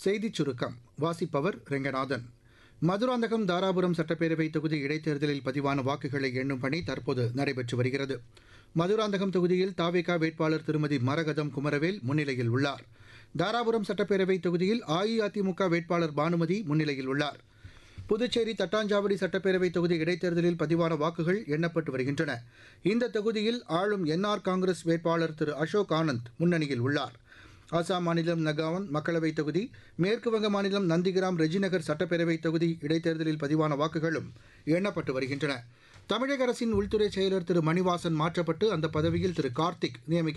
செய்திச் சுருக்கம் வாசிப்பவர் ரெங்கநாதன் மதுராந்தகம் தாராபுரம் சட்டப்பேரவை தொகுதி இடைத்தேர்தலில் பதிவான வாக்குகளை எண்ணும் பணி தற்போது நடைபெற்று வருகிறது மதுராந்தகம் தொகுதியில் தாவேகா வேட்பாளர் திருமதி மரகதம் குமரவேல் முன்னிலையில் உள்ளார் தாராபுரம் சட்டப்பேரவை தொகுதியில் அஇஅதிமுக வேட்பாளர் பானுமதி முன்னிலையில் உள்ளார் புதுச்சேரி தட்டாஞ்சாவடி சட்டப்பேரவை தொகுதி இடைத்தேர்தலில் பதிவான வாக்குகள் எண்ணப்பட்டு வருகின்றன இந்த தொகுதியில் ஆளும் என்ஆர் காங்கிரஸ் வேட்பாளர் திரு அசோக் ஆனந்த் முன்னணியில் உள்ளார் அசாம் மாநிலம் நகாவன் மக்களவைத் தொகுதி மேற்குவங்க மாநிலம் நந்திகிராம் ரெஜிநகர் சட்டப்பேரவைத் தொகுதி இடைத்தேர்தலில் பதிவான வாக்குகளும் எண்ணப்பட்டு வருகின்றன தமிழக அரசின் உள்துறை செயலர் திரு மணிவாசன் மாற்றப்பட்டு அந்த பதவியில் திரு கார்த்திக் நியமிக்க